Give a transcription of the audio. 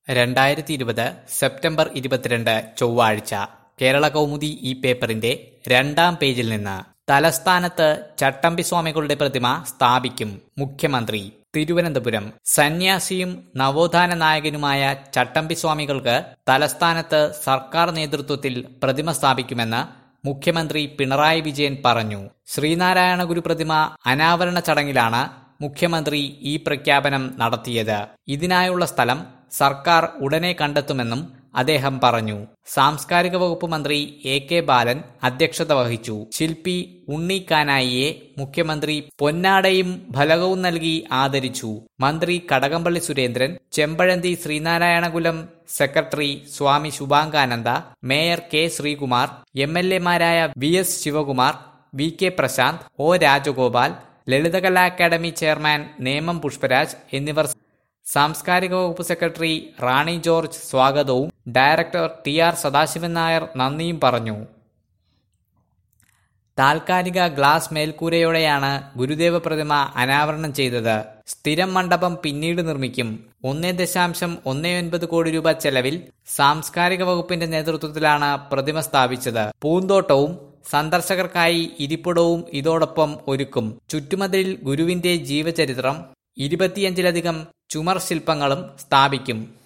രണ്ടായിരത്തി ഇരുപത് സെപ്റ്റംബർ ഇരുപത്തിരണ്ട് ചൊവ്വാഴ്ച കേരള കൗമുദി ഈ പേപ്പറിന്റെ രണ്ടാം പേജിൽ നിന്ന് തലസ്ഥാനത്ത് ചട്ടമ്പി സ്വാമികളുടെ പ്രതിമ സ്ഥാപിക്കും മുഖ്യമന്ത്രി തിരുവനന്തപുരം സന്യാസിയും നവോത്ഥാന നായകനുമായ ചട്ടമ്പി സ്വാമികൾക്ക് തലസ്ഥാനത്ത് സർക്കാർ നേതൃത്വത്തിൽ പ്രതിമ സ്ഥാപിക്കുമെന്ന് മുഖ്യമന്ത്രി പിണറായി വിജയൻ പറഞ്ഞു ശ്രീനാരായണ ഗുരു പ്രതിമ അനാവരണ ചടങ്ങിലാണ് മുഖ്യമന്ത്രി ഈ പ്രഖ്യാപനം നടത്തിയത് ഇതിനായുള്ള സ്ഥലം സർക്കാർ ഉടനെ കണ്ടെത്തുമെന്നും അദ്ദേഹം പറഞ്ഞു സാംസ്കാരിക വകുപ്പ് മന്ത്രി എ കെ ബാലൻ അധ്യക്ഷത വഹിച്ചു ശില്പി ഉണ്ണി കാനായിയെ മുഖ്യമന്ത്രി പൊന്നാടയും ഫലകവും നൽകി ആദരിച്ചു മന്ത്രി Kadakampally Surendran Chempazhanthy Sreenarayanakulam secretary Swami Subhangananda mayor K Sreekumar M L എമാരായ V S Sivakumar V K Prasanth O Rajagopal Lalithakala academy chairman Nemom Pushparaj എന്നിവർ സാംസ്കാരിക വകുപ്പ് സെക്രട്ടറി റാണി ജോർജ് സ്വാഗതവും director T R Sadasivan Nair നന്ദിയും പറഞ്ഞു താൽക്കാലിക ഗ്ലാസ് മേൽക്കൂരയോടെയാണ് ഗുരുദേവ പ്രതിമ അനാവരണം ചെയ്തത് സ്ഥിരം മണ്ഡപം പിന്നീട് നിർമ്മിക്കും ഒന്നേ ദശാംശം ഒന്നേ ഒൻപത് കോടി രൂപ ചെലവിൽ സാംസ്കാരിക വകുപ്പിന്റെ നേതൃത്വത്തിലാണ് പ്രതിമ സ്ഥാപിച്ചത് പൂന്തോട്ടവും സന്ദർശകർക്കായി ഇരിപ്പിടവും ഇതോടൊപ്പം ഒരുക്കും ചുറ്റുമതിലിൽ ഗുരുവിന്റെ ജീവചരിത്രം ഇരുപത്തിയഞ്ചിലധികം ചുമർ ശില്പങ്ങളും സ്ഥാപിക്കും